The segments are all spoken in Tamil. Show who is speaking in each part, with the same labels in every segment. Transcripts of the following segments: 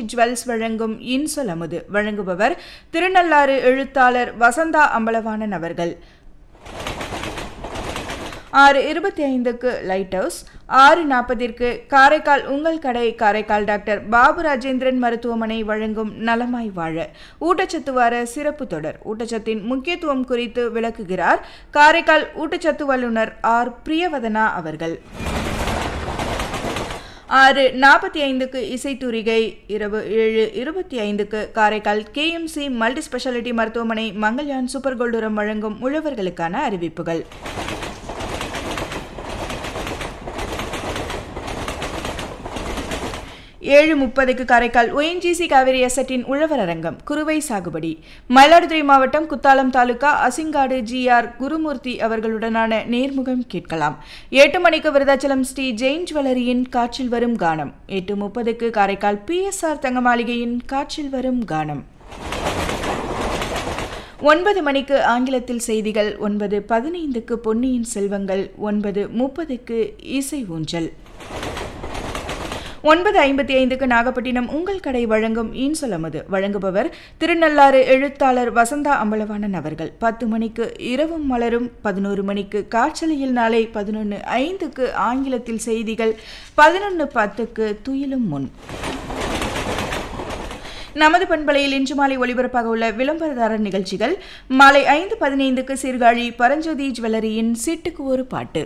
Speaker 1: ஜுவல்ஸ் வழங்கும் இன்சொல் அமுது வழங்குபவர் திருநள்ளாறு எழுத்தாளர் வசந்தா அம்பலவாணன் அவர்கள் ஆறு இருபத்தி ஐந்துக்கு லைட் ஹவுஸ் ஆறு நாற்பதிற்கு காரைக்கால் உங்கள் கடை காரைக்கால் டாக்டர் பாபு ராஜேந்திரன் மருத்துவமனை வழங்கும் நலமாய் வாழ ஊட்டச்சத்து வார சிறப்பு தொடர் ஊட்டச்சத்தின் முக்கியத்துவம் குறித்து விளக்குகிறார் காரைக்கால் ஊட்டச்சத்து வல்லுநர் ஆர் பிரியவதனா அவர்கள் ஆறு நாற்பத்தி ஐந்துக்கு இசைத்தூரிகை இரவு ஏழு இருபத்தி ஐந்துக்கு காரைக்கால் கேஎம்சி மல்டி ஸ்பெஷாலிட்டி மருத்துவமனை மங்கள்யான் சூப்பர் கோல்டுரம் வழங்கும் உழவர்களுக்கான அறிவிப்புகள் ஏழு முப்பதுக்கு காரைக்கால் ஒஎன்ஜிசி காவிரி எசட்டின் உழவர் அரங்கம் குறுவை சாகுபடி மயிலாடுதுறை மாவட்டம் குத்தாலம் தாலுகா அசிங்காடு ஜிஆர் குருமூர்த்தி அவர்களுடனான நேர்முகம் கேட்கலாம் எட்டு மணிக்கு விருதாச்சலம் ஸ்ரீ ஜெயின் ஜுவல்லரியின் காற்றில் வரும் கானம் எட்டு முப்பதுக்கு காரைக்கால் பிஎஸ்ஆர் தங்க மாளிகையின் காற்றில் வரும் கானம் ஒன்பது மணிக்கு ஆங்கிலத்தில் செய்திகள் ஒன்பது பதினைந்துக்கு பொன்னியின் செல்வங்கள் ஒன்பது முப்பதுக்கு இசை ஊஞ்சல் ஒன்பது ஐம்பத்தி ஐந்துக்கு நாகப்பட்டினம் உங்கள் கடை வழங்கும் இன்சொலமது வழங்குபவர் திருநள்ளாறு எழுத்தாளர் வசந்தா அம்பலவாணன் அவர்கள் பத்து மணிக்கு இரவும் மலரும் பதினோரு மணிக்கு காற்றலையில் நாளை பதினொன்று ஐந்துக்கு ஆங்கிலத்தில் செய்திகள் பதினொன்று பத்துக்கு துயிலும் முன் நமது பண்பலையில் இன்று மாலை ஒளிபரப்பாக உள்ள விளம்பரதாரர் நிகழ்ச்சிகள் மாலை ஐந்து பதினைந்துக்கு சீர்காழி பரஞ்சோதி ஜுவல்லரியின் சிட்டுக்கு ஒரு பாட்டு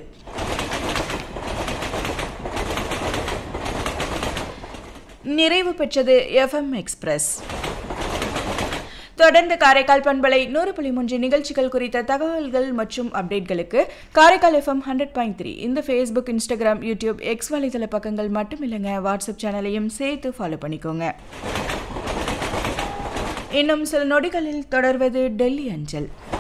Speaker 1: நிறைவு பெற்றது எஃப்எம் எக்ஸ்பிரஸ் தொடர்ந்து காரைக்கால் பண்பலை நூறு புள்ளி மூன்று நிகழ்ச்சிகள் குறித்த தகவல்கள் மற்றும் அப்டேட்களுக்கு Karaikal FM hundred point three இந்த ஃபேஸ்புக் இன்ஸ்டாகிராம் யூடியூப் எக்ஸ் வலைதள பக்கங்கள் மட்டும் இல்லைங்க வாட்ஸ்அப் சேனலையும் சேர்த்து ஃபாலோ பண்ணிக்கோங்க இன்னும் சில நொடிகளில் தொடர்வது டெல்லி அஞ்சல்